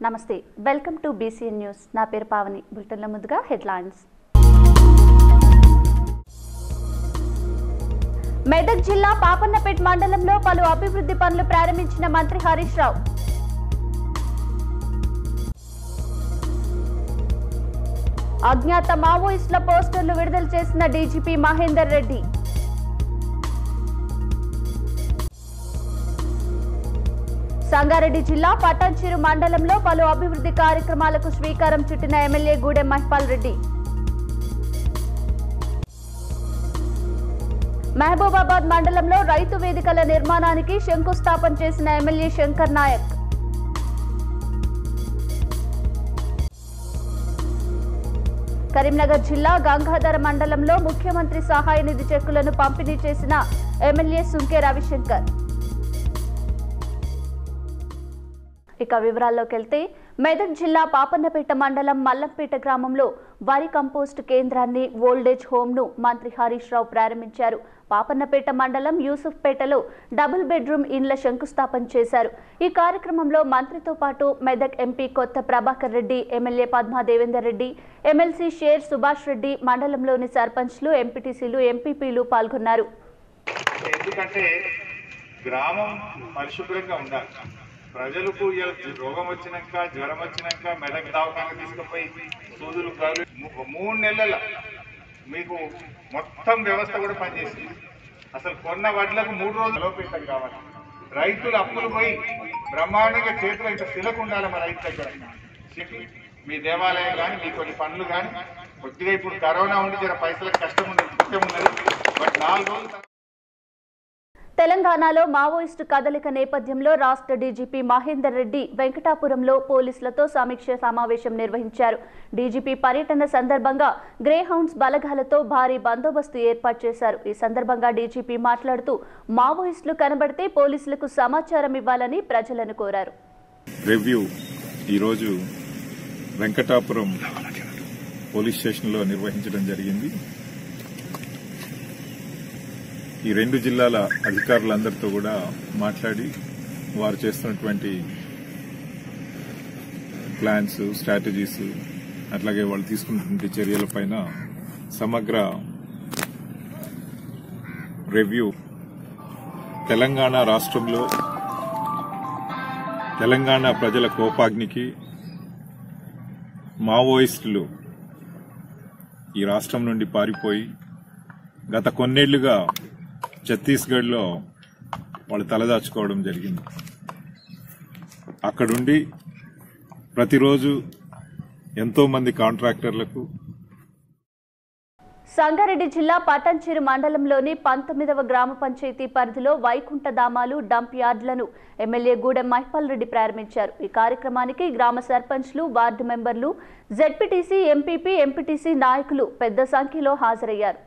నమస్తే welcome to BCN news నా పేరు పావని బులెటిన్ల ముందుగా హెడ్లైన్స్ మెదక్ జిల్లా పాపన్నపేట్ మండలంలో పలు అభివృద్ధి పనులు ప్రారంభించిన మంత్రి హరీష్ రావు అజ్ఞాత మావోయిస్టుల పోస్టర్లు విడుదల చేసిన డీజీపీ మహేందర్ రెడ్డి సంగారెడ్డి జిల్లా పటాన్చెరు మండలంలో పలు అభివృద్ధి కార్యక్రమాలకు శ్రీకారం చుట్టిన ఎమ్మెల్యే గూడెం మహిపాల్ రెడ్డి మహబూబాబాద్ మండలంలో రైతు వేదికల నిర్మాణానికి శంకుస్థాపన చేసిన ఎమ్మెల్యే శంకర్ నాయక్ కరీంనగర్ జిల్లా గంగాధర మండలంలో ముఖ్యమంత్రి సహాయ నిధి చెక్కులను పంపిణీ చేసిన ఎమ్మెల్యే సుంకే రవిశంకర్ ఇక వివరాల్లోకి వెళ్తే మెదక్ జిల్లా పాపన్నపేట మండలం మల్లంపేట గ్రామంలో వరి కంపోస్ట్ కేంద్రాన్ని ఓల్డేజ్ హోమ్ను మంత్రి హరీష్ రావు ప్రారంభించారు పాపన్నపేట మండలం యూసుఫ్పేటలో డబుల్ బెడ్రూమ్ ఇండ్ల శంకుస్థాపన చేశారు ఈ కార్యక్రమంలో మంత్రితో పాటు Medak MP Kotha Prabhakar Reddy MLA Padma Devender Reddy MLC Sher Subhash Reddy మండలంలోని సర్పంచ్లు ఎంపీటీసీలు ఎంపీపీలు పాల్గొన్నారు ఎందుకంటే గ్రామం పరిశుభ్రంగా ఉండాలి ప్రజలకు ఇలా రోగం వచ్చినాక జ్వరం వచ్చినాక మెదక్ దవాఖాన తీసుకుపోయి సూదులు గాలు ము- మూడు నెలల మీకు మొత్తం వ్యవస్థ కూడా పనిచేసింది అసలు కొన్న వడ్లకు మూడు రోజులు లోపించడం కావాలి రైతులు అప్పులు పోయి బ్రహ్మాండంగా చేతులు ఇంత శిలకు ఉండాలి మా రైతు దగ్గర చెప్పి మీ దేవాలయం కానీ మీ కొన్ని పనులు కానీ కొద్దిగా ఇప్పుడు కరోనా ఉండి జర పైసలకు కష్టం ఉన్నది కష్టం ఉన్నది బట్ నాలుగు రోజులు తర్వాత తెలంగాణలో మావోయిస్టు కదలిక నేపథ్యంలో రాష్ట్ర డీజీపీ మహేందర్ రెడ్డి వెంకటాపురంలో పోలీసులతో సమీక్ష సమావేశం నిర్వహించారు డీజీపీ పర్యటన సందర్భంగా గ్రే హౌండ్స్ బలగాలతో భారీ బందోబస్తు ఏర్పాటు చేశారు ఈ సందర్భంగా డీజీపీ మాట్లాడుతూ మావోయిస్టులు కనబడితే పోలీసులకు సమాచారం ఇవ్వాలని ప్రజలను కోరారు రివ్యూ ఈరోజు వెంకటాపురం పోలీస్ స్టేషన్లో నిర్వహించడం జరిగింది ఈ రెండు జిల్లాల అధికారులందరితో కూడా మాట్లాడి వారు చేస్తున్నటువంటి ప్లాన్స్ స్ట్రాటజీస్ అట్లాగే వాళ్ళు తీసుకున్నటువంటి చర్యలపైన సమగ్ర రివ్యూ తెలంగాణ రాష్ట్రంలో తెలంగాణ ప్రజల కోపాగ్నికి మావోయిస్టులు ఈ రాష్ట్రం నుండి పారిపోయి గత కొన్నేళ్లుగా ఛత్తీస్గఢ్లో వాళ్ళు తలదాచుకోవడం జరిగింది అక్కడుండి ప్రతిరోజు ఎంతో మంది కాంట్రాక్టర్లకు సంగారెడ్డి జిల్లా పటాన్చెరు మండలంలోని పంతొమ్మిదవ గ్రామ పంచాయతీ పరిధిలో వైకుంఠ ధామాలు డంప్ యార్డులను ఎమ్మెల్యే గూడెం మహిపాల్ రెడ్డి ప్రారంభించారు ఈ కార్యక్రమానికి గ్రామ సర్పంచ్లు వార్డు మెంబర్లు జెడ్పీటీసీ ఎంపీపీ ఎంపీటీసీ నాయకులు పెద్ద సంఖ్యలో హాజరయ్యారు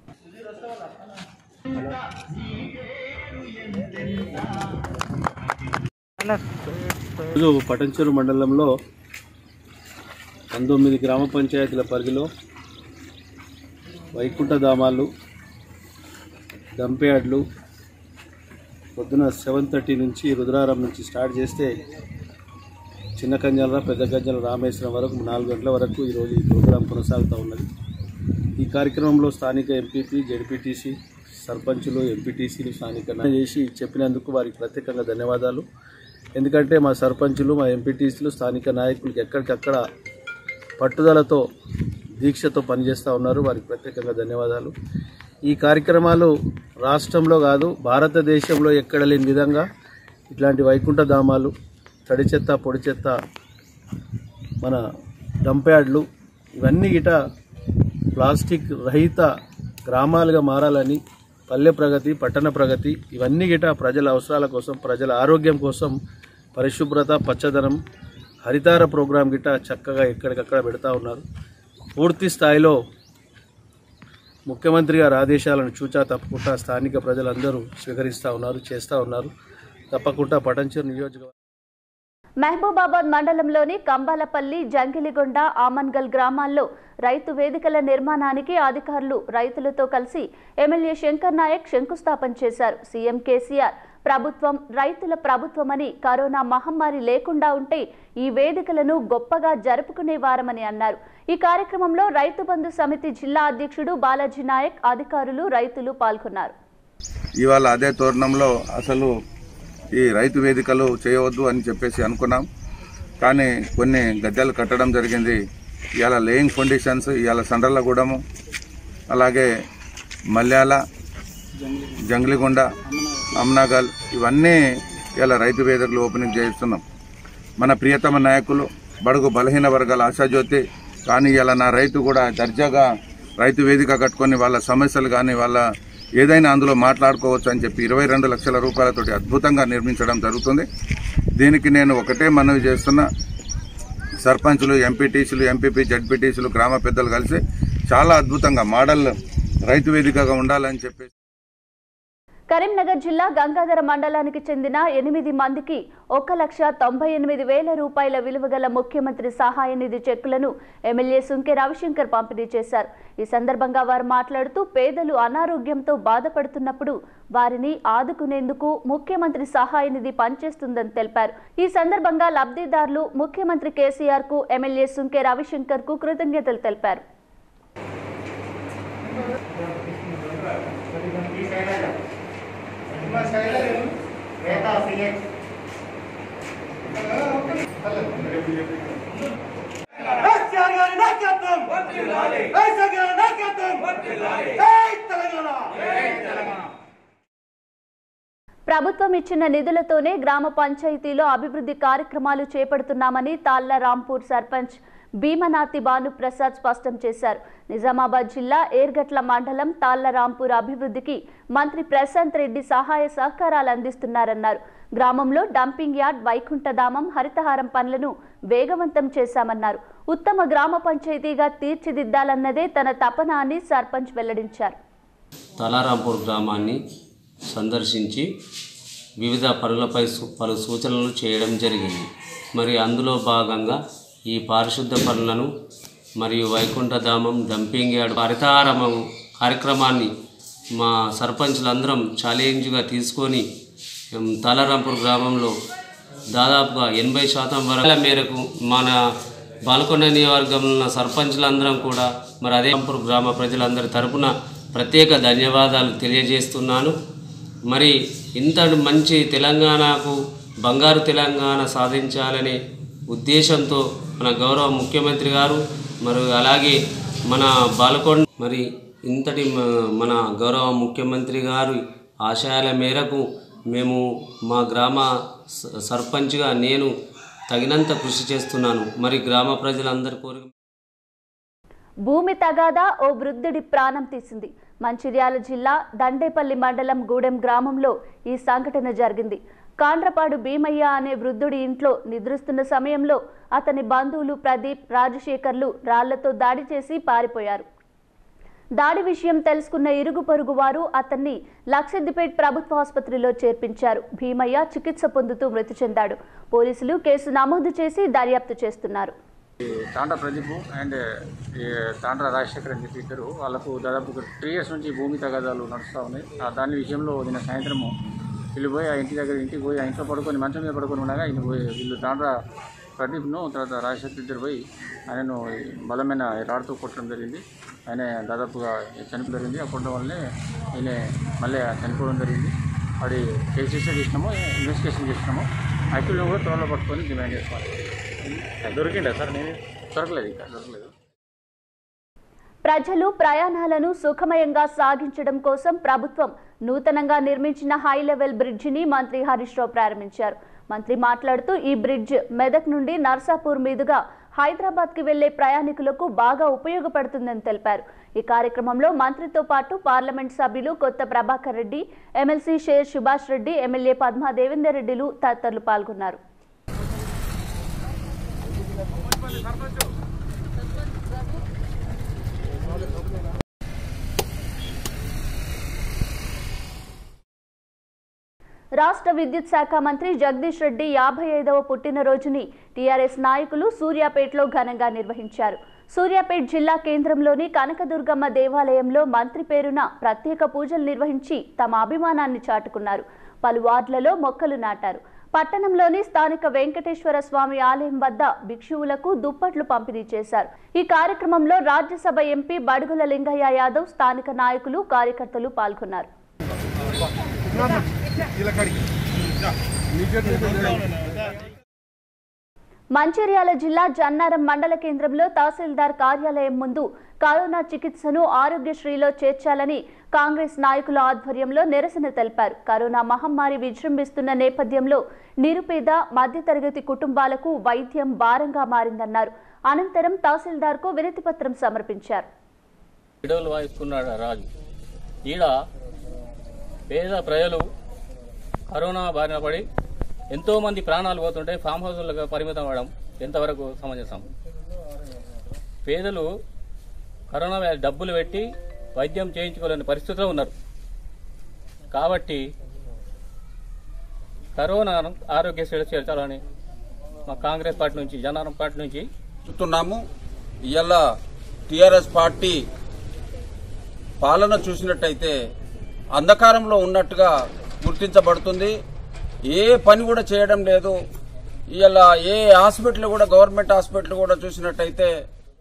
ఈరోజు పటంచెరు మండలంలో పంతొమ్మిది గ్రామ పంచాయతీల పరిధిలో వైకుంఠ ధామాలు దంపేయాడ్లు పొద్దున సెవెన్ థర్టీ నుంచి రుద్రారం నుంచి స్టార్ట్ చేస్తే చిన్న కంజాల పెద్ద కంజాల రామేశ్వరం వరకు నాలుగు గంటల వరకు ఈరోజు ఈ ప్రోగ్రాం కొనసాగుతూ ఉన్నది ఈ కార్యక్రమంలో స్థానిక ఎంపీపీ జెడ్పీటీసీ సర్పంచులు ఎంపీటీసీలు స్థానిక నా- చేసి చెప్పినందుకు వారికి ప్రత్యేకంగా ధన్యవాదాలు ఎందుకంటే మా సర్పంచులు మా ఎంపీటీసీలు స్థానిక నాయకులకి ఎక్కడికక్కడ పట్టుదలతో దీక్షతో పనిచేస్తూ ఉన్నారు వారికి ప్రత్యేకంగా ధన్యవాదాలు ఈ కార్యక్రమాలు రాష్ట్రంలో కాదు భారతదేశంలో ఎక్కడ లేని విధంగా ఇట్లాంటి వైకుంఠ ధామాలు తడి చెత్త పొడి చెత్త మన డంప్యార్డ్లు ఇవన్నీ గిట ప్లాస్టిక్ రహిత గ్రామాలుగా మారాలని పల్లె ప్రగతి పట్టణ ప్రగతి ఇవన్నీ గిట ప్రజల అవసరాల కోసం ప్రజల ఆరోగ్యం కోసం పరిశుభ్రత పచ్చదనం హరితార ప్రోగ్రాం గిట చక్కగా ఎక్కడికక్కడ పెడతా ఉన్నారు పూర్తి స్థాయిలో ముఖ్యమంత్రి గారి ఆదేశాలను చూచా తప్పకుండా స్థానిక ప్రజలందరూ స్వీకరిస్తూ ఉన్నారు చేస్తూ ఉన్నారు తప్పకుండా పటంచెరు నియోజకవర్గం మహబూబాబాద్ మండలంలోని కంబాలపల్లి జంగిలిగొండ ఆమన్గల్ గ్రామాల్లో రైతు వేదికల నిర్మాణానికి అధికారులు రైతులతో కలిసి ఎమ్మెల్యే శంకర్ నాయక్ శంకుస్థాపన చేశారు సీఎం కేసీఆర్ ప్రభుత్వం రైతుల ప్రభుత్వమని కరోనా మహమ్మారి లేకుండా ఉంటే ఈ వేదికలను గొప్పగా జరుపుకునేవారమని అన్నారు ఈ కార్యక్రమంలో రైతు బంధు సమితి జిల్లా అధ్యక్షుడు బాలాజీ నాయక్ అధికారులు రైతులు పాల్గొన్నారు ఇవాళ అదే తోరణంలో అసలు ఈ రైతు వేదికలు చేయవద్దు అని చెప్పేసి అనుకున్నాం కానీ కొన్ని గద్దెలు కట్టడం జరిగింది ఇవాళ లేయింగ్ ఫౌండేషన్స్ ఇవాళ సండ్రలగూడెము అలాగే మల్యాల జంగ్లిగొండ అమ్నాగల్ ఇవన్నీ ఇలా రైతు వేదికలు ఓపెనింగ్ చేయిస్తున్నాం మన ప్రియతమ నాయకులు బడుగు బలహీన వర్గాల ఆశాజ్యోతి కానీ ఇలా నా రైతు కూడా దర్జాగా రైతు వేదిక కట్టుకొని వాళ్ళ సమస్యలు కానీ వాళ్ళ ఏదైనా అందులో మాట్లాడుకోవచ్చు అని చెప్పి ఇరవై రెండు లక్షల రూపాయలతోటి అద్భుతంగా నిర్మించడం జరుగుతుంది దీనికి నేను ఒకటే మనవి చేస్తున్నా సర్పంచులు ఎంపీటీసీలు ఎంపీపీ జడ్పీటీసీలు గ్రామ పెద్దలు కలిసి చాలా అద్భుతంగా మోడల్ రైతు వేదికగా ఉండాలని చెప్పేసి కరీంనగర్ జిల్లా గంగాధర మండలానికి చెందిన ఎనిమిది మందికి ఒక లక్ష తొంభై ఎనిమిది వేల రూపాయల విలువ గల ముఖ్యమంత్రి సహాయ నిధి చెక్కులను ఎమ్మెల్యే సుంకె రవిశంకర్ పంపిణీ చేశారు ఈ సందర్భంగా వారు మాట్లాడుతూ పేదలు అనారోగ్యంతో బాధపడుతున్నప్పుడు వారిని ఆదుకునేందుకు ముఖ్యమంత్రి సహాయ నిధి పనిచేస్తుందని తెలిపారు ఈ సందర్భంగా లబ్ధిదారులు ముఖ్యమంత్రి కేసీఆర్ కు ఎమ్మెల్యే సుంకె రవిశంకర్ కు కృతజ్ఞతలు తెలిపారు కేసీఆర్ గారి నాయకత్వం కేసీఆర్ గారి నాయకత్వం జై తెలంగాణ ప్రభుత్వం ఇచ్చిన నిధులతోనే గ్రామ పంచాయతీలో అభివృద్ధి కార్యక్రమాలు చేపడుతున్నామని తాళ్ల రాంపూర్ సర్పంచ్ భీమనాథి భానుప్రసాద్ స్పష్టం చేశారు నిజామాబాద్ జిల్లా ఏర్గట్ల మండలం తాళ్ల రాంపూర్ అభివృద్ధికి మంత్రి ప్రశాంత్ రెడ్డి సహాయ సహకారాలు అందిస్తున్నారన్నారు గ్రామంలో డంపింగ్ యార్డ్ వైకుంఠధామం హరితహారం పనులను వేగవంతం చేశామన్నారు ఉత్తమ గ్రామ పంచాయతీగా తీర్చిదిద్దాలన్నదే తన తపన అని సర్పంచ్ వెల్లడించారు తలారాంపూర్ గ్రామాన్ని సందర్శించి వివిధ పనులపై సు- పలు సూచనలు చేయడం జరిగింది మరి అందులో భాగంగా ఈ పారిశుద్ధ పనులను మరియు వైకుంఠధామం డంపింగ్ యార్డ్ హరితహారము కార్యక్రమాన్ని మా సర్పంచులందరం ఛాలెంజ్గా తీసుకొని ఉమ్, తలారాంపూర్ గ్రామంలో దాదాపుగా ఎనభై శాతం వరకుల మేరకు మన బాల్కొండ నియోజకవర్గంలో ఉన్న సర్పంచులందరం కూడా మరి అదే రాంపూర్ గ్రామ ప్రజలందరి తరపున ప్రత్యేక ధన్యవాదాలు తెలియజేస్తున్నాను మరి ఇంత మంచి తెలంగాణకు బంగారు తెలంగాణ సాధించాలనే ఉద్దేశంతో మన గౌరవ ముఖ్యమంత్రి గారు మరి అలాగే మన బాలకొండ మరి ఇంతటి మ- మన గౌరవ ముఖ్యమంత్రి గారి ఆశయాల మేరకు మేము మా గ్రామ స- సర్పంచ్గా నేను తగినంత కృషి చేస్తున్నాను మరి గ్రామ ప్రజలందరి కోరిక భూమి తగాదా ఓ వృద్ధుడి ప్రాణం తీసింది మంచిర్యాల జిల్లా దండేపల్లి మండలం గూడెం గ్రామంలో ఈ సంఘటన జరిగింది కాండ్రపాడు భీమయ్య అనే వృద్ధుడి ఇంట్లో నిద్రిస్తున్న సమయంలో అతని బంధువులు ప్రదీప్ రాజశేఖర్లు రాళ్లతో దాడి చేసి పారిపోయారు దాడి విషయం తెలుసుకున్న ఇరుగు పొరుగు వారు అతన్ని లక్షద్దిపేట్ ప్రభుత్వ ఆసుపత్రిలో చేర్పించారు భీమయ్య చికిత్స పొందుతూ మృతి చెందాడు పోలీసులు కేసు నమోదు చేసి దర్యాప్తు చేస్తున్నారు తాండ్ర ప్రదీప్ అండ్ ఈ తాండ్ర రాజశేఖర్ అని చెప్పి ఇద్దరు వాళ్ళకు దాదాపు త్రీ ఇయర్స్ నుంచి భూమి తగాదాలు నడుస్తూ ఉన్నాయి ఆ దాని విషయంలో నిన్న సాయంత్రము వీళ్ళు పోయి ఆ ఇంటి దగ్గర ఇంటికి పోయి ఆ ఇంట్లో పడుకొని మంచం మీద పడుకొని ఉండగా ఈయన పోయి వీళ్ళు తాండ్ర ప్రదీప్ను తర్వాత రాజశేఖర్ ఇద్దరు పోయి ఆయనను ఈ బలమైన రాడుతూ కొట్టడం జరిగింది ఆయన దాదాపుగా చనిపోవడం జరిగింది ఆ కొట్టడం వల్లనే ఆయన మళ్ళీ చనిపోవడం జరిగింది వాడి కేసు రిజిస్టర్ చేసినాము ఇన్వెస్టిగేషన్ చేసినాము యాక్చువల్గా కూడా త్వరలో పట్టుకొని డిమాండ్ చేసుకోవాలి దొరికిందా సార్ నేను దొరకలేదు ఇంకా దొరకలేదు ప్రజలు ప్రయాణాలను సుఖమయంగా సాగించడం కోసం ప్రభుత్వం నూతనంగా నిర్మించిన హై లెవెల్ బ్రిడ్జిని మంత్రి హరీష్ రావు ప్రారంభించారు మంత్రి మాట్లాడుతూ ఈ బ్రిడ్జ్ మెదక్ నుండి నర్సాపూర్ మీదుగా హైదరాబాద్ కి వెళ్లే ప్రయాణికులకు బాగా ఉపయోగపడుతుందని తెలిపారు ఈ కార్యక్రమంలో మంత్రితో పాటు పార్లమెంట్ సభ్యులు కొత్త ప్రభాకర్ రెడ్డి ఎమ్మెల్సీ షేర్ సుభాష్ రెడ్డి ఎమ్మెల్యే పద్మా దేవేందర్ రెడ్డిలు తదితరులు పాల్గొన్నారు రాష్ట్ర విద్యుత్ శాఖ మంత్రి జగదీష్ రెడ్డి యాభై ఐదవ పుట్టినరోజుని టీఆర్ఎస్ నాయకులు సూర్యాపేటలో ఘనంగా నిర్వహించారు సూర్యాపేట్ జిల్లా కేంద్రంలోని కనకదుర్గమ్మ దేవాలయంలో మంత్రి పేరున ప్రత్యేక పూజలు నిర్వహించి తమ అభిమానాన్ని చాటుకున్నారు పలు వార్డులలో మొక్కలు నాటారు పట్టణంలోని స్థానిక వెంకటేశ్వర స్వామి ఆలయం వద్ద భిక్షువులకు దుప్పట్లు పంపిణీ చేశారు ఈ కార్యక్రమంలో రాజ్యసభ ఎంపీ బడుగుల లింగయ్య యాదవ్ స్థానిక నాయకులు కార్యకర్తలు పాల్గొన్నారు మంచిర్యాల జిల్లా జన్నారం మండల కేంద్రంలో తహసీల్దార్ కార్యాలయం ముందు కరోనా చికిత్సను ఆరోగ్యశ్రీలో చేర్చాలని కాంగ్రెస్ నాయకుల ఆధ్వర్యంలో నిరసన తెలిపారు కరోనా మహమ్మారి విజృంభిస్తున్న నేపథ్యంలో నిరుపేద మధ్యతరగతి కుటుంబాలకు వైద్యం భారంగా మారిందన్నారు అనంతరం తహసీల్దార్కు వినతిపత్రం సమర్పించారు విడవలు వాయిస్తున్నాడు ఆ రాజు ఈడ పేద ప్రజలు కరోనా బారిన పడి ఎంతో మంది ప్రాణాలు పోతుంటే ఫామ్ హౌస్లకు పరిమితం అవ్వడం ఎంతవరకు సమంజసం పేదలు కరోనా వ్యాధి డబ్బులు పెట్టి వైద్యం చేయించుకోలేని పరిస్థితిలో ఉన్నారు కాబట్టి కరోనా ఆరోగ్యశ్రీ చేర్చాలని మా కాంగ్రెస్ పార్టీ నుంచి జనారం పార్టీ నుంచి చెప్తున్నాము ఇవాళ టిఆర్ఎస్ పార్టీ పాలన చూసినట్టయితే అంధకారంలో ఉన్నట్టుగా గుర్తించబడుతుంది ఏ పని కూడా చేయడం లేదు ఇవాళ ఏ హాస్పిటల్ కూడా గవర్నమెంట్ హాస్పిటల్ కూడా చూసినట్టయితే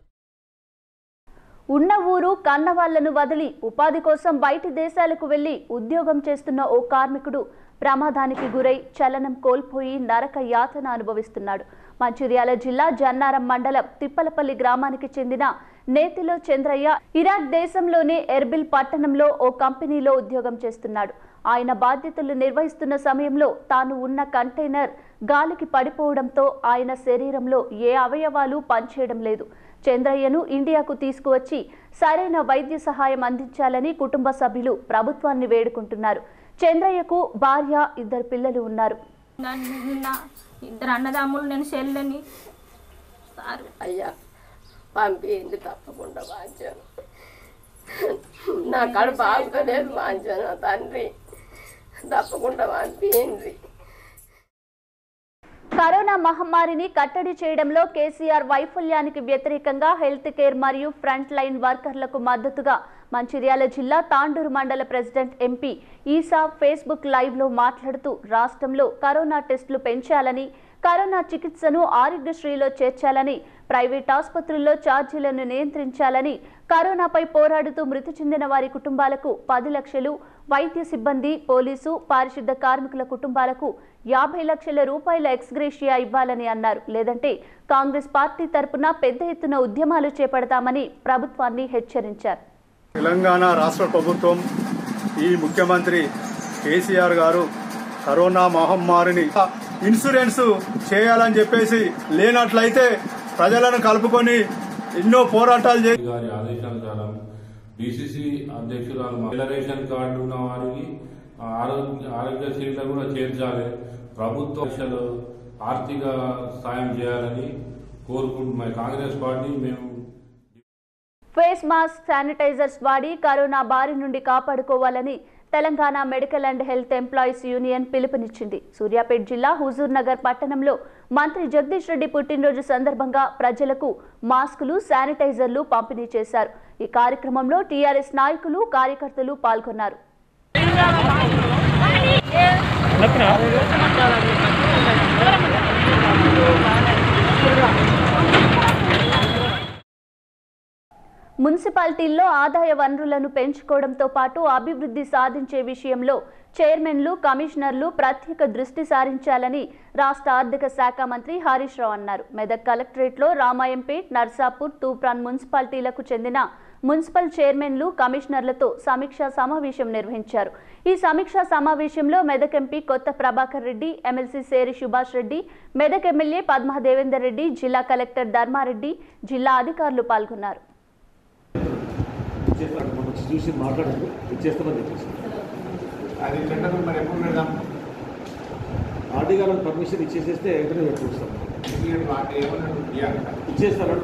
ఉన్న ఊరు కన్న వాళ్లను వదిలి ఉపాధి కోసం బయటి దేశాలకు వెళ్లి ఉద్యోగం చేస్తున్న ఓ కార్మికుడు ప్రమాదానికి గురై చలనం కోల్పోయి నరక యాతన అనుభవిస్తున్నాడు మంచిర్యాల జిల్లా జన్నారం మండలం తిప్పలపల్లి గ్రామానికి చెందిన నేతిలో చంద్రయ్య ఇరాక్ దేశంలోని ఎర్బిల్ పట్టణంలో ఓ కంపెనీలో ఉద్యోగం చేస్తున్నాడు ఆయన బాధ్యతలు నిర్వహిస్తున్న సమయంలో తాను ఉన్న కంటైనర్ గాలికి పడిపోవడంతో ఆయన శరీరంలో ఏ అవయవాలు పనిచేయడం లేదు చంద్రయ్యను ఇండియాకు తీసుకువచ్చి సరైన వైద్య సహాయం అందించాలని కుటుంబ సభ్యులు ప్రభుత్వాన్ని వేడుకుంటున్నారు చంద్రయ్యకు భార్య ఇద్దరు పిల్లలు ఉన్నారు నన్ను నిన్న ఇద్దరు అన్నదమ్ములు నేను చెల్లెని సార్ అయ్యా పంపింది తప్పకుండా వాంచాను నా కడుపు ఆగుతలేదు వాంచాను తండ్రి తప్పకుండా పంపింది కరోనా మహమ్మారిని కట్టడి చేయడంలో కేసీఆర్ వైఫల్యానికి వ్యతిరేకంగా హెల్త్ కేర్ మరియు ఫ్రంట్ లైన్ వర్కర్లకు మద్దతుగా మంచిర్యాల జిల్లా తాండూరు మండల ప్రెసిడెంట్ ఎంపీ ఈసా ఫేస్బుక్ లైవ్లో మాట్లాడుతూ రాష్ట్రంలో కరోనా టెస్టులు పెంచాలని కరోనా చికిత్సను ఆరోగ్యశ్రీలో చేర్చాలని ప్రైవేట్ ఆసుపత్రుల్లో ఛార్జీలను నియంత్రించాలని కరోనాపై పోరాడుతూ మృతి చెందిన వారి కుటుంబాలకు పది లక్షలు వైద్య సిబ్బంది పోలీసు పారిశుద్ధ కార్మికుల కుటుంబాలకు యాభై లక్షల రూపాయల ఎక్స్గ్రేషియా ఇవ్వాలని అన్నారు లేదంటే కాంగ్రెస్ పార్టీ తరపున పెద్ద ఎత్తున ఉద్యమాలు చేపడతామని ప్రభుత్వాన్ని హెచ్చరించారు తెలంగాణ రాష్ట్ర ప్రభుత్వం ఈ ముఖ్యమంత్రి కేసీఆర్ గారు కరోనా మహమ్మారిని ఇన్సూరెన్స్ చేయాలని చెప్పేసి లేనట్లయితే ప్రజలను కలుపుకొని ఎన్నో పోరాటాలు చేసి గారి ఆదేశానుసారం డిసిసి అధ్యక్షురాలు మహిళా రేషన్ కార్డు ఉన్న వారికి ఆరోగ్య ఆరోగ్యశ్రీలో కూడా చేర్చాలి ప్రభుత్వ పరీక్షలు ఆర్థిక సాయం చేయాలని కోరుకుంటున్నాయి కాంగ్రెస్ పార్టీ మేము ఫేస్ మాస్క్ శానిటైజర్స్ వాడి కరోనా బారి నుండి కాపాడుకోవాలని Telangana medical and health employees union పిలుపునిచ్చింది సూర్యాపేట జిల్లా హుజూర్ నగర్ పట్టణంలో మంత్రి జగదీష్ రెడ్డి పుట్టినరోజు సందర్భంగా ప్రజలకు మాస్కులు శానిటైజర్లు పంపిణీ చేశారు ఈ కార్యక్రమంలో టీఆర్ఎస్ నాయకులు కార్యకర్తలు పాల్గొన్నారు మున్సిపాలిటీల్లో ఆదాయ వనరులను పెంచుకోవడంతో పాటు అభివృద్ధి సాధించే విషయంలో చైర్మన్లు కమిషనర్లు ప్రత్యేక దృష్టి సారించాలని రాష్ట్ర ఆర్థిక శాఖ మంత్రి హరీష్ రావు అన్నారు మెదక్ కలెక్టరేట్లో రామాయంపేట్ నర్సాపూర్ తూప్రాన్ మున్సిపాలిటీలకు చెందిన మున్సిపల్ చైర్మన్లు కమిషనర్లతో సమీక్షా సమావేశం నిర్వహించారు ఈ సమీక్షా సమావేశంలో Medak MP Kotha Prabhakar Reddy MLC Seri Subhash Reddy Medak MLA Padma Devender Reddy జిల్లా కలెక్టర్ ధర్మారెడ్డి జిల్లా అధికారులు పాల్గొన్నారు ఇచ్చేస్తాను మనం వచ్చి చూసి మాట్లాడదు ఇచ్చేస్తామని చెప్పేసి అది టెండర్ మరి ఎప్పుడు పెడదాం ఆర్డీ గారు పర్మిషన్ ఇచ్చేసేస్తే వెంటనే పెట్టుకుంటాం ఇచ్చేస్తాను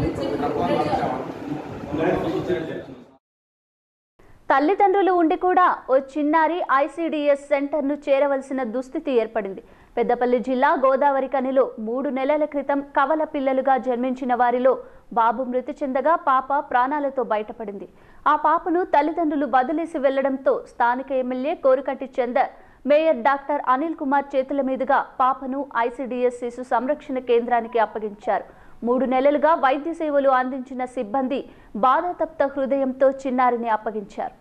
తల్లిదండ్రులు ఉండి కూడా ఓ చిన్నారి ఐసీడీఎస్ సెంటర్ను చేరవలసిన దుస్థితి ఏర్పడింది పెద్దపల్లి జిల్లా గోదావరి కనిలో మూడు నెలల క్రితం కవల పిల్లలుగా జన్మించిన వారిలో బాబు మృతి చెందగా పాప ప్రాణాలతో బయటపడింది ఆ పాపను తల్లిదండ్రులు వదిలేసి వెళ్లడంతో స్థానిక MLA Korukanti Chander mayor doctor Anil Kumar చేతుల మీదుగా పాపను ఐసీడీఎస్ శిశు సంరక్షణ కేంద్రానికి అప్పగించారు మూడు నెలలుగా వైద్య సేవలు అందించిన సిబ్బంది బాధాతప్త హృదయంతో చిన్నారిని అప్పగించారు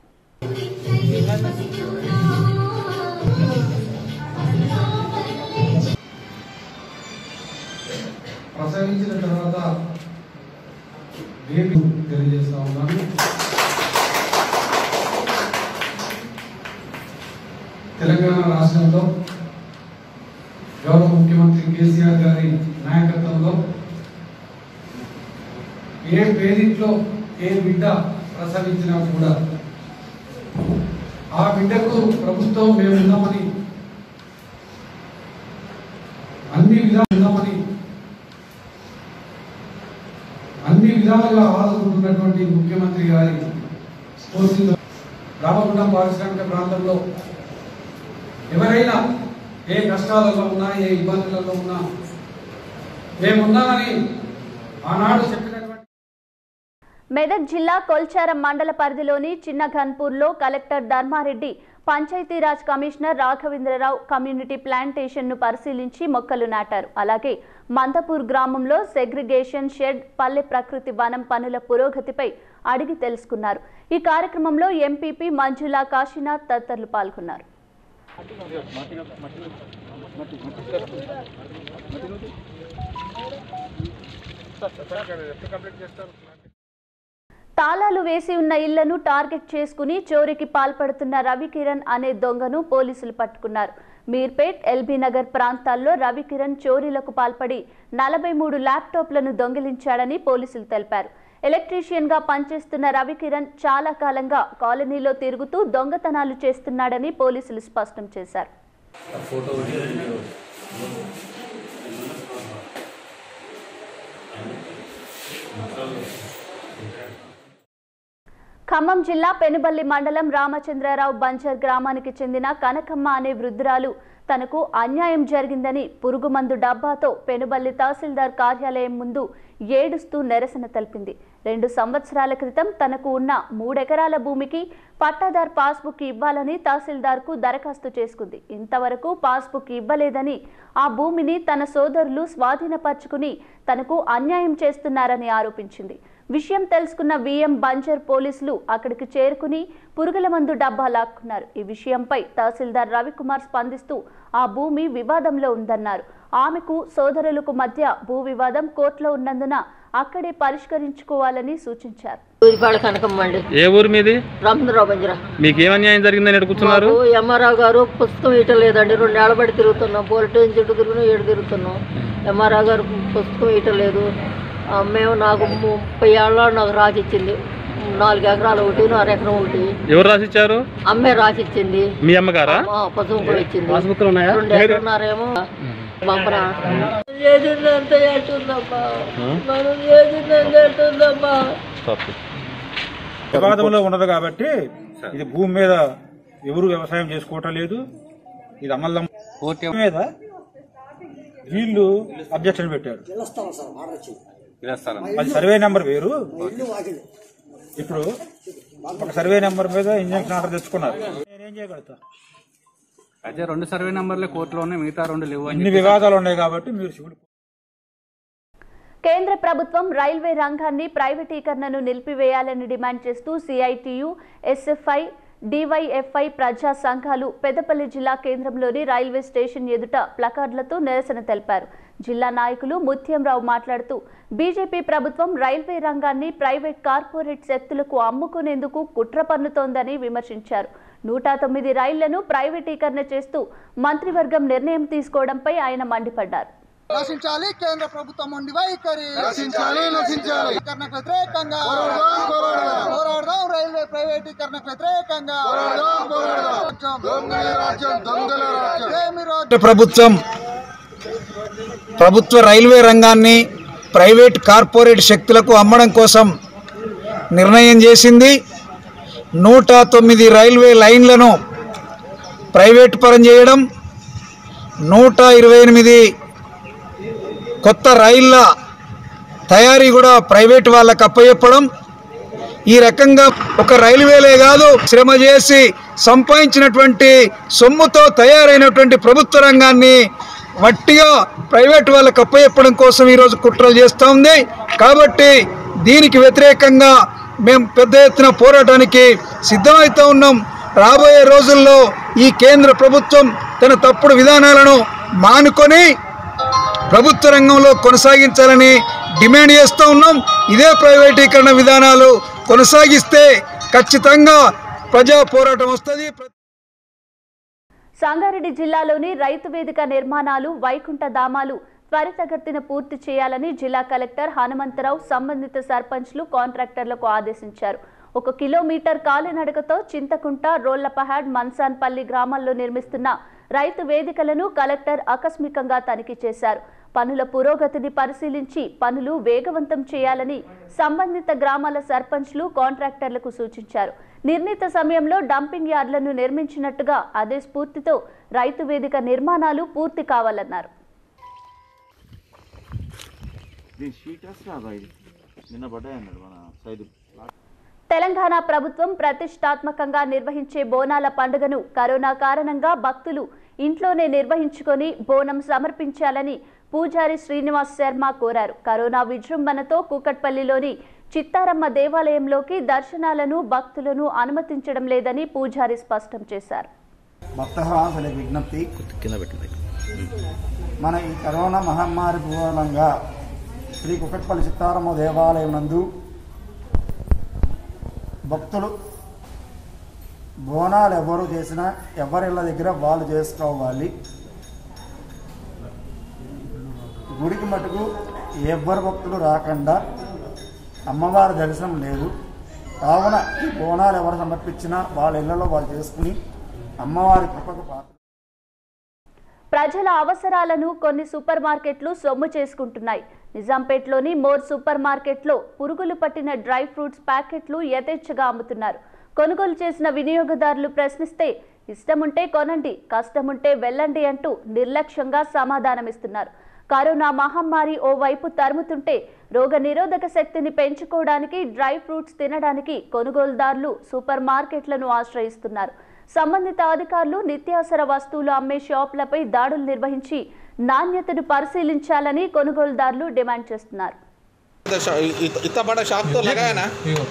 ప్రసవించిన తర్వాత బేబీ తెలియజేస్తా ఉన్నాను తెలంగాణ రాష్ట్రంలో గౌరవ ముఖ్యమంత్రి కేసీఆర్ గారి నాయకత్వంలో ఏ పేరింట్లో ఏ బిడ్డ ప్రసవించినా కూడా ఆ బిడ్డకు ప్రభుత్వం మేము ఉన్నామని అన్ని విధాలు ఉన్నామని అన్ని విధాలుగా ఆదుకుంటున్నటువంటి ముఖ్యమంత్రి గారి స్ఫూర్తితో రామగుండం పారిశ్రామిక ప్రాంతంలో ఎవరైనా ఏ కష్టాలలో ఉన్నా ఏ ఇబ్బందులలో ఉన్నా మేమున్నామని ఆనాడు చెప్పినటువంటి మెదక్ జిల్లా కొల్చారం మండల పరిధిలోని చిన్న ఘన్పూర్లో collector Dharma Reddy Panchayati Raj commissioner Raghavendra Rao community plantation ను పరిశీలించి మొక్కలు నాటారు అలాగే మందపూర్ గ్రామంలో సెగ్రిగేషన్ షెడ్ పల్లె ప్రకృతి వనం పనుల పురోగతిపై అడిగి తెలుసుకున్నారు ఈ కార్యక్రమంలో ఎంపీపీ మంజులా కాశీనాథ్ తదితరులు పాల్గొన్నారు తాళాలు వేసి ఉన్న ఇళ్లను టార్గెట్ చేసుకుని చోరీకి పాల్పడుతున్న రవికిరణ్ అనే దొంగను పోలీసులు పట్టుకున్నారు మీర్పేట్ ఎల్బీ నగర్ ప్రాంతాల్లో రవికిరణ్ చోరీలకు పాల్పడి నలభై మూడు ల్యాప్టాప్లను దొంగిలించాడని పోలీసులు తెలిపారు ఎలక్ట్రీషియన్ గా పనిచేస్తున్న రవికిరణ్ చాలా కాలంగా కాలనీలో తిరుగుతూ దొంగతనాలు చేస్తున్నాడని పోలీసులు స్పష్టం చేశారు ఫోటో ఖమ్మం జిల్లా పెనుబల్లి మండలం రామచంద్రరావు బంజర్ గ్రామానికి చెందిన కనకమ్మ అనే వృద్ధురాలు తనకు అన్యాయం జరిగిందని పురుగుమందు డబ్బాతో పెనుబల్లి తహసీల్దార్ కార్యాలయం ముందు ఏడుస్తూ నిరసన తెలిపింది రెండు సంవత్సరాల క్రితం తనకు ఉన్న మూడెకరాల భూమికి పట్టాదార్ పాస్బుక్ ఇవ్వాలని తహసీల్దార్కు దరఖాస్తు చేసుకుంది ఇంతవరకు పాస్బుక్ ఇవ్వలేదని ఆ భూమిని తన సోదరులు స్వాధీనపరుచుకుని తనకు అన్యాయం చేస్తున్నారని ఆరోపించింది విషయం తెలుసుకున్న విఎం బంజర్ పోలీసులు అక్కడికి చేరుకుని పురుగుల మందు డబ్బా లాక్కున్నారు ఈ విషయంపై తహసీల్దార్ రవికుమార్ స్పందిస్తూ ఆ భూమి వివాదంలో ఉందన్నారు ఆమెకు సోదరులకు మధ్య భూ వివాదం కోర్టులో ఉన్నందున అక్కడే పరిష్కరించుకోవాలని సూచించారు ఊరిపాడ కనకమ్మండి ఏ ఊరు మీది రామచంద్రరావు బంజరా మీకు ఏం అన్యాయం జరిగిందని అడుగుతున్నారు మాకు ఎంఆర్ఆర్ గారు పుస్తకం ఇవ్వలేదండి రెండు ఏళ్ళ బట్టి తిరుగుతున్నాం పోలీస్ స్టేషన్ చుట్టూ తిరుగుతున్నాం ఏడు తిరుగుతున్నాం ఎంఆర్ఆర్ గారు పుస్తకం ఇవ్వలేదు ఆ, మేము నాకు ముప్పై ఏళ్ళ నాకు రాసి ఇచ్చింది నాలుగు ఎకరాలు ఒకటి నాలుగు ఎకరం ఒకటి ఎవరు రాసిచ్చారు అమ్మే రాసి ఇచ్చింది మీ అమ్మగారా ఆ, పసుపు కూడా ఇచ్చింది పాస్బుక్లు ఉన్నాయా? రెండు ఎకరన్నారేమో పంపరా ఏదిందంత ఎట్టుందమ్మా మనం ఏదిందంత ఎట్టుందమ్మా వివాదంలో ఉండదు కాబట్టి ఇది భూమి మీద ఎవరు వ్యవసాయం చేసుకోవటం లేదు ఇది అమల్లం మీద వీళ్ళు అబ్జెక్షన్ పెట్టారు అది సర్వే నెంబర్ వేరు ఇప్పుడు ఒక సర్వే నెంబర్ మీద ఇంజక్షన్ ఆర్డర్ తెచ్చుకున్నారు నేనేం చేయగలుగుతా అయితే రెండు సర్వే నంబర్లే కోర్టులో ఉన్నాయి మిగతా రెండు లేవు అని ఇన్ని చెప్పేసి- వివాదాలు ఉన్నాయి కాబట్టి మీరు శివుడు కేంద్ర ప్రభుత్వం రైల్వే రంగాన్ని ప్రైవేటీకరణను నిలిపివేయాలని డిమాండ్ చేస్తూ సిఐటియు ఎస్ఎఫ్ఐ డివైఎఫ్ఐ ప్రజా సంఘాలు పెద్దపల్లి జిల్లా కేంద్రంలోని రైల్వే స్టేషన్ ఎదుట ప్లకార్డులతో నిరసన తెలిపారు జిల్లా నాయకులు ముత్యంరావు మాట్లాడుతూ బీజేపీ ప్రభుత్వం రైల్వే రంగాన్ని ప్రైవేట్ కార్పొరేట్ శక్తులకు అమ్ముకునేందుకు కుట్ర పన్నుతోందని విమర్శించారు నూట తొమ్మిది రైళ్లను ప్రైవేటీకరణ చేస్తూ మంత్రివర్గం నిర్ణయం తీసుకోవడంపై ఆయన మండిపడ్డారు నశించాలి కేంద్ర ప్రభుత్వం ఉండి వైఖరి నశించాలి, నశించాలి. ప్రైవేటీకరణకు వ్యతిరేకంగా పోరాడదాం, పోరాడదాం. పోరాడదాం రైల్వే ప్రైవేటీకరణకు వ్యతిరేకంగా పోరాడదాం, పోరాడదాం. దొంగల రాజ్యం, దొంగల రాజ్యం. ఏమి రాజ్యం? రాష్ట్ర ప్రభుత్వం ప్రభుత్వ రైల్వే రంగాన్ని ప్రైవేట్ కార్పొరేట్ శక్తులకు అమ్మడం కోసం నిర్ణయం చేసింది నూట తొమ్మిది రైల్వే లైన్లను ప్రైవేట్ పరం చేయడం నూట ఇరవై ఎనిమిది కొత్త రైళ్ళ తయారీ కూడా ప్రైవేట్ వాళ్ళకు అప్పచెప్పడం ఈ రకంగా ఒక రైల్వేలే కాదు శ్రమ చేసి సంపాదించినటువంటి సొమ్ముతో తయారైనటువంటి ప్రభుత్వ రంగాన్ని వట్టిగా ప్రైవేట్ వాళ్ళకి అప్పచెప్పడం కోసం ఈరోజు కుట్రలు చేస్తూ ఉంది కాబట్టి దీనికి వ్యతిరేకంగా మేము పెద్ద ఎత్తున పోరాటానికి సిద్ధమవుతూ ఉన్నాం రాబోయే రోజుల్లో ఈ కేంద్ర ప్రభుత్వం తన తప్పుడు విధానాలను మానుకొని ప్రభుత్వ రంగంలో కొనసాగించాలని డిమాండ్ చేస్తూ ఉన్నాం ఇదే ప్రైవేటీకరణ విధానాలు కొనసాగిస్తే ఖచ్చితంగా ప్రజా పోరాటం వస్తుంది సంగారెడ్డి జిల్లాలోని రైతు వేదిక నిర్మాణాలు వైకుంఠ ధామాలు త్వరితగతిన పూర్తి చేయాలని జిల్లా కలెక్టర్ హనుమంతరావు సంబంధిత సర్పంచ్లు కాంట్రాక్టర్లకు ఆదేశించారు ఒక కిలోమీటర్ కాలినడకతో చింతకుంట రోళ్లపహాడ్ మన్సాన్పల్లి గ్రామాల్లో నిర్మిస్తున్న రైతు వేదికలను కలెక్టర్ ఆకస్మికంగా తనిఖీ చేశారు పనుల పురోగతిని పరిశీలించి పనులు వేగవంతం చేయాలని సంబంధిత గ్రామాల సర్పంచ్లు కాంట్రాక్టర్లకు సూచించారు నిర్ణీత సమయంలో డంపింగ్ యార్డులను నిర్మించినట్టుగా అదే స్ఫూర్తితో రైతు వేదిక నిర్మాణాలు పూర్తి కావాలన్నారు దీని షీట్ రాబా ఇది నిన్న పడ్డాయి అన్నాడు మన సైడ్ తెలంగాణ ప్రభుత్వం ప్రతిష్టాత్మకంగా నిర్వహించే బోనాల పండుగను కరోనా కారణంగా భక్తులు ఇంట్లోనే నిర్వహించుకొని బోనం సమర్పించాలని పూజారి శ్రీనివాస్ శర్మ కోరారు కరోనా విజృంభణతో కూకట్పల్లిలోని చిత్తారమ్మ దేవాలయంలోకి దర్శనాలను భక్తులను అనుమతించడం లేదని పూజారి స్పష్టం చేశారు భక్తహాసులకు విజ్ఞప్తి మన ఈ కరోనా మహమ్మారి మూలంగా శ్రీ కుకట్పల్లి చిత్తారమ్మ దేవాలయం నందు భక్తులు బోనాలు ఎవరు చేసినా ఎవరిళ్ళ దగ్గర వాళ్ళు చేసుకోవాలి గుడికి మటుకు ఎవ్వరు భక్తులు రాకుండా అమ్మవారి దర్శనం లేదు కావున ఈ బోనాలు ఎవరు సమర్పించినా వాళ్ళ ఇళ్లలో వాళ్ళు చేసుకుని అమ్మవారి కృపకు పాత్ర ప్రజల అవసరాలను కొన్ని సూపర్ మార్కెట్లు సొమ్ము చేసుకుంటున్నాయి నిజాంపేట్లోని మోర్ సూపర్ మార్కెట్లో పురుగులు పట్టిన డ్రై ఫ్రూట్స్ ప్యాకెట్లు యథేచ్ఛగా అమ్ముతున్నారు కొనుగోలు చేసిన వినియోగదారులు ప్రశ్నిస్తే ఇష్టముంటే కొనండి కష్టముంటే వెళ్ళండి అంటూ నిర్లక్ష్యంగా సమాధానమిస్తున్నారు కరోనా మహమ్మారి ఓవైపు తరుముతుంటే రోగ నిరోధక శక్తిని పెంచుకోవడానికి డ్రై ఫ్రూట్స్ తినడానికి కొనుగోలుదారులు సూపర్ మార్కెట్లను ఆశ్రయిస్తున్నారు సంబంధిత అధికారులు నిత్యావసర వస్తువులు అమ్మే షాపులపై దాడులు నిర్వహించి నాణ్యతను పరిశీలించాలని కొనుగోలుదారులు డిమాండ్ చేస్తున్నారు इतना बड़ा शॉप तो लगा है ना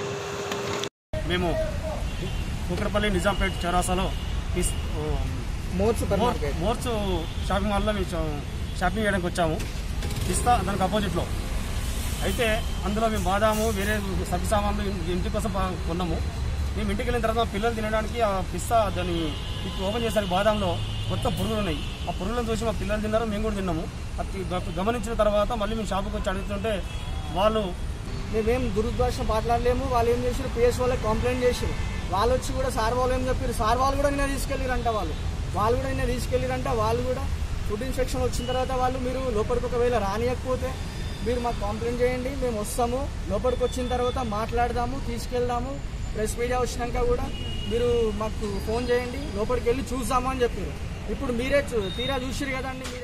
మేము కూకరపల్లి నిజాంపేట చౌరాసాలో ఇస్- ఓ, more super more- market. More's shopping మాల్లో మేము చా- షాపింగ్ చేయడానికి వచ్చాము ఇస్తా దానికి అపోజిట్లో అయితే అందులో మేము బాదాము వేరే సబ్బు సామాన్లు ఇన్- ఇంటి కోసం బా- కొన్నాము మేము ఇంటికి వెళ్ళిన తర్వాత మా పిల్లలు తినడానికి ఆ పిస్తా దాన్ని ఇప్పుడు ఓపెన్ చేసరికి బాదాంలో మొత్తం పురుగులు ఉన్నాయి ఆ పురుగులను చూసి మా పిల్లలు తిన్నారు మేము కూడా తిన్నాము అది గ- గమనించిన తర్వాత మళ్ళీ మేము షాపుకి వచ్చి అడుగుతుంటే వాళ్ళు మేమేం దురుద్భాష మాట్లాడలేము వాళ్ళు ఏం చేసారు పిఎస్ వాళ్ళకి కంప్లైంట్ చేసారు వాళ్ళు వచ్చి కూడా సార్ వాళ్ళు ఏం చెప్పారు సార్ వాళ్ళు కూడా నిన్న తీసుకెళ్ళిరంట వాళ్ళు వాళ్ళు కూడా నిన్న తీసుకెళ్ళిరంట వాళ్ళు కూడా ఫుడ్ ఇన్ఫెక్షన్ వచ్చిన తర్వాత వాళ్ళు మీరు లోపలికి ఒకవేళ రానియకపోతే మీరు మాకు కంప్లైంట్ చేయండి మేము వస్తాము లోపలికి వచ్చిన తర్వాత మాట్లాడదాము తీసుకెళ్దాము ప్రెస్ మీడియా వచ్చినాక కూడా మీరు మాకు ఫోన్ చేయండి లోపలికి వెళ్ళి చూద్దాము అని చెప్పారు ఇప్పుడు మీరే చూ- తీరా చూసిరు కదండి మీరే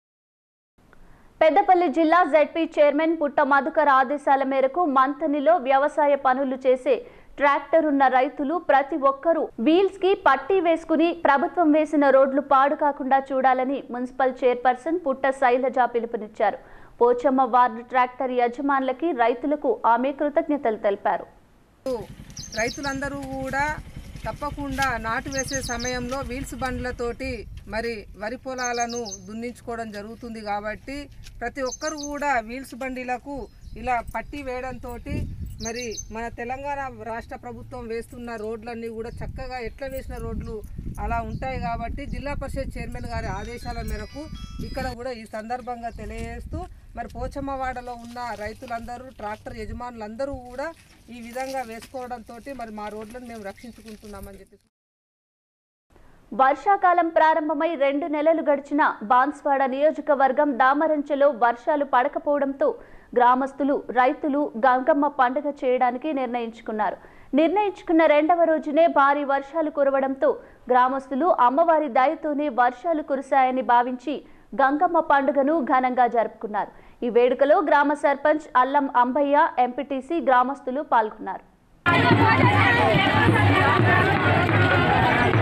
పెద్దపల్లి జిల్లా జెడ్పీ చైర్మన్ పుట్ట మధుకర్ ఆదేశాల మేరకు మంతనిలో వ్యవసాయ పనులు చేసే ట్రాక్టర్ ఉన్న రైతులు ప్రతి ఒక్కరూ వీల్స్ కి పట్టీ వేసుకుని ప్రభుత్వం వేసిన రోడ్లు పాడు కాకుండా చూడాలని మున్సిపల్ చైర్పర్సన్ పుట్ట శైలజ పిలుపునిచ్చారు పోచమ్మ వార్డు ట్రాక్టర్ యజమానులకి రైతులకు ఆమె కృతజ్ఞతలు తెలిపారు రైతులందరూ కూడా తప్పకుండా నాటు వేసే సమయంలో వీల్స్ బండ్లతోటి మరి వరి పొలాలను దున్నించుకోవడం జరుగుతుంది కాబట్టి ప్రతి ఒక్కరు కూడా వీల్స్ బండిలకు ఇలా పట్టి వేయడంతో మరి మన తెలంగాణ రాష్ట్ర ప్రభుత్వం వేస్తున్న రోడ్లన్నీ కూడా చక్కగా ఎట్లా వేసిన రోడ్లు అలా ఉంటాయి కాబట్టి జిల్లా పరిషత్ చైర్మన్ గారి ఆదేశాల మేరకు ఇక్కడ కూడా ఈ సందర్భంగా తెలియజేస్తూ మరి పోచమ్మవాడలో ఉన్న రైతులందరూ ట్రాక్టర్ యజమానులందరూ కూడా ఈ విధంగా వేసుకోవడంతో మరి మా రోడ్లను మేము రక్షించుకుంటున్నామని చెప్పి వర్షాకాలం ప్రారంభమై రెండు నెలలు గడిచిన బాన్స్వాడ నియోజకవర్గం దామరంచెలో వర్షాలు పడకపోవడంతో గ్రామస్తులు రైతులు గంగమ్మ పండుగ చేయడానికి నిర్ణయించుకున్నారు నిర్ణయించుకున్న రెండవ రోజునే భారీ వర్షాలు కురవడంతో గ్రామస్తులు అమ్మవారి దయతోనే వర్షాలు కురిశాయని భావించి గంగమ్మ పండుగను ఘనంగా జరుపుకున్నారు ఈ వేడుకలో గ్రామ సర్పంచ్ అల్లం అంబయ్య ఎంపీటీసీ గ్రామస్తులు పాల్గొన్నారు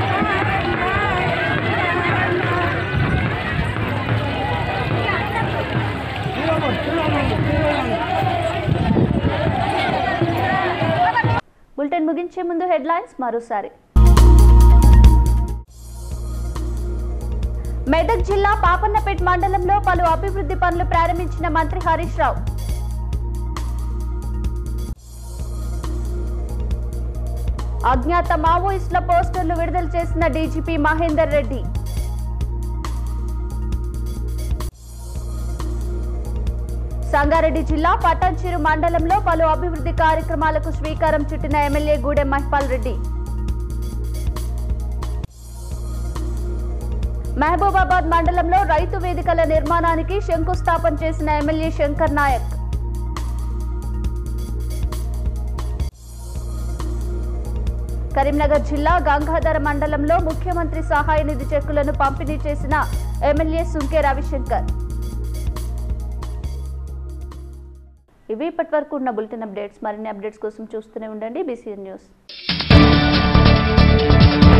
బులెటిన్ ముగించే ముందు హెడ్లైన్స్ మరోసారి మెదక్ జిల్లా పాపన్నపేట్ మండలంలో పలు అభివృద్ధి పనులు ప్రారంభించిన మంత్రి హరీష్ రావు అజ్ఞాత మావోయిస్టుల పోస్టర్లు విడుదల చేసిన డీజీపీ మహేందర్ రెడ్డి సంగారెడ్డి జిల్లా పటాన్చెరు మండలంలో పలు అభివృద్ధి కార్యక్రమాలకు శ్రీకారం చుట్టిన ఎమ్మెల్యే గూడెం మహిపాల్ రెడ్డి మహబూబాబాద్ మండలంలో రైతు వేదికల నిర్మాణానికి శంకుస్థాపన చేసిన ఎమ్మెల్యే శంకర్ నాయక్ కరీంనగర్ జిల్లా గంగాధర మండలంలో ముఖ్యమంత్రి సహాయ నిధి చెక్కులను పంపిణీ చేసిన ఎమ్మెల్యే సుంకే రవిశంకర్ ఇవి ఇప్పటి వరకు ఉన్న బులెటిన్ అప్డేట్స్ మరిన్ని అప్డేట్స్ కోసం చూస్తూనే ఉండండి బీసీఎన్ న్యూస్